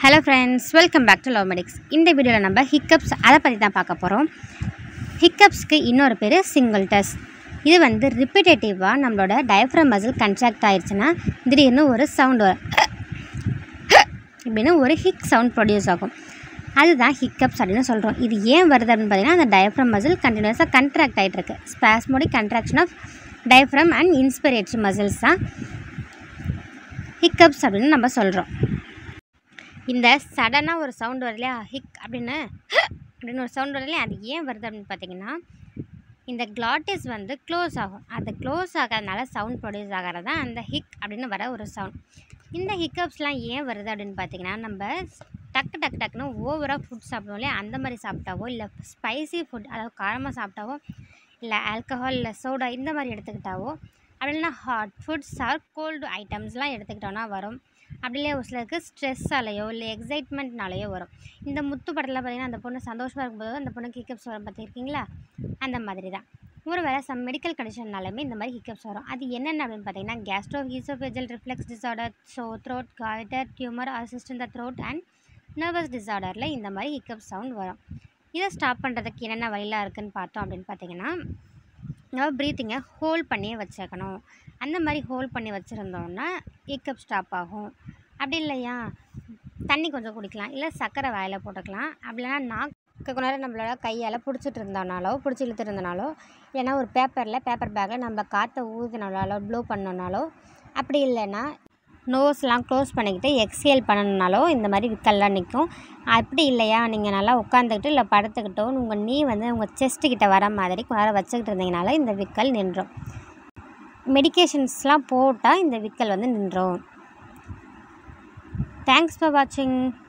hello friends welcome back to Love Medics இந்த வீடியோவில் நம்ம ஹிக்கப்ஸ் அதை பற்றி தான் பார்க்க போகிறோம் ஹிக்கப்ஸ்க்கு இன்னொரு பேர் சிங்கிள் டஸ் இது வந்து ரிப்பீட்டேட்டிவாக நம்மளோட டயஃப்ரம் மசில் கன்ட்ராக்ட் ஆயிடுச்சுன்னா திடீர்னு ஒரு சவுண்ட் வரும் இப்படின்னு ஒரு ஹிக் சவுண்ட் ப்ரொடியூஸ் ஆகும் அதுதான் ஹிக்கப்ஸ் அப்படின்னு சொல்கிறோம் இது ஏன் வருது அப்படின்னு பார்த்தீங்கன்னா அந்த டயஃப்ரம் மசில் கண்டினியூஸாக கண்ட்ராக்ட் ஆகிட்டு இருக்கு spasmodic contraction of diaphragm and inspiratory muscles தான் ஹிக்கப்ஸ் அப்படின்னு நம்ம சொல்கிறோம் இந்த சடனாக ஒரு சவுண்ட் வருது இல்லையா ஹிக் அப்படின்னு அப்படின்னு ஒரு சவுண்ட் வருது இல்லையா அது ஏன் வருது அப்படின்னு பார்த்தீங்கன்னா இந்த கிளாட்டிஸ் வந்து க்ளோஸ் ஆகும் அது க்ளோஸ் ஆகிறதுனால சவுண்ட் ப்ரொடியூஸ் ஆகிறது தான் அந்த ஹிக் அப்படின்னு வர ஒரு சவுண்ட் இந்த ஹிக்கப்ஸ்லாம் ஏன் வருது அப்படின்னு பார்த்தீங்கன்னா நம்ம டக்கு டக்கு டக்குன்னு ஓவராக ஃபுட் சாப்பிடுவோம் இல்லையா அந்த மாதிரி சாப்பிட்டாவோ இல்லை ஸ்பைசி ஃபுட் அதாவது காரமாக சாப்பிட்டாவோ இல்லை ஆல்கஹால் இல்லை சோடா இந்த மாதிரி எடுத்துக்கிட்டாவோ அப்படி இல்லைன்னா ஹாட் ஃபுட்ஸ் ஆர் கோல்டு ஐட்டம்ஸ்லாம் எடுத்துக்கிட்டோன்னா வரும் அப்படி இல்லையா ஒரு சிலருக்கு ஸ்ட்ரெஸ்ஸாலேயோ இல்லை எக்ஸைட்மெண்ட்னாலேயோ வரும் இந்த முத்து படத்தில் பார்த்தீங்கன்னா அந்த பொண்ணு சந்தோஷமாக இருக்கும்போது அந்த பொண்ணுக்கு ஹிக்கப்ஸ் வரும் பார்த்துருக்கீங்களா அந்த மாதிரி தான் ஒரு வேளை சம் மெடிக்கல் கண்டிஷன்னாலுமே இந்த மாதிரி ஹிக்கப்ஸ் வரும் அது என்னென்ன அப்படின்னு பார்த்தீங்கன்னா gastro oesophageal reflux disorder so throat goitre tumour a cyst இந்த த்ரோட் அண்ட் நர்வஸ் டிசார்டரில் இந்த மாதிரி ஹிக்கப் சவுண்ட் வரும் இதை ஸ்டாப் பண்ணுறதுக்கு என்னென்ன வழிலாம் இருக்குதுன்னு பார்த்தோம் அப்படின்னு பார்த்தீங்கன்னா நம்ம ப்ரீத்திங்கை ஹோல்ட் பண்ணியே வச்சுக்கணும் அந்த மாதிரி ஹோல்ட் பண்ணி வச்சுருந்தோன்னா ஹிக்கப் ஸ்டாப் ஆகும் அப்படி இல்லையா தண்ணி கொஞ்சம் குடிக்கலாம் இல்லை சர்க்கரை வாயில் போட்டுக்கலாம் அப்படி இல்லைனா நாக்கு கொஞ்ச நேரம் நம்மளோட கையால் பிடிச்சிட்டு இருந்தோனாலோ பிடிச்சி இழுத்துட்டு இருந்தனாலோ இல்லைனா ஒரு பேப்பரில் பேப்பர் பேக்கில் நம்ம காற்றை ஊதினாலோ ப்ளோ பண்ணனாலோ அப்படி இல்லைன்னா நோஸ்லாம் க்ளோஸ் பண்ணிக்கிட்டு எக்ஸேல் பண்ணணுனாலோ இந்த மாதிரி விக்கல்லாம் நிற்கும் அப்படி இல்லையா நீங்கள் நல்லா உட்காந்துக்கிட்டு இல்லை படுத்துக்கிட்டோ உங்கள் நீ வந்து உங்கள் செஸ்ட்டு கிட்ட வர மாதிரி கொஞ்ச நேரம் வச்சுக்கிட்டு இருந்தீங்கனால இந்த விக்கல் நின்றும் மெடிகேஷன்ஸ்லாம் போட்டால் இந்த விக்கல் வந்து நின்றும் தேங்க்ஸ் ஃபார் வாட்சிங்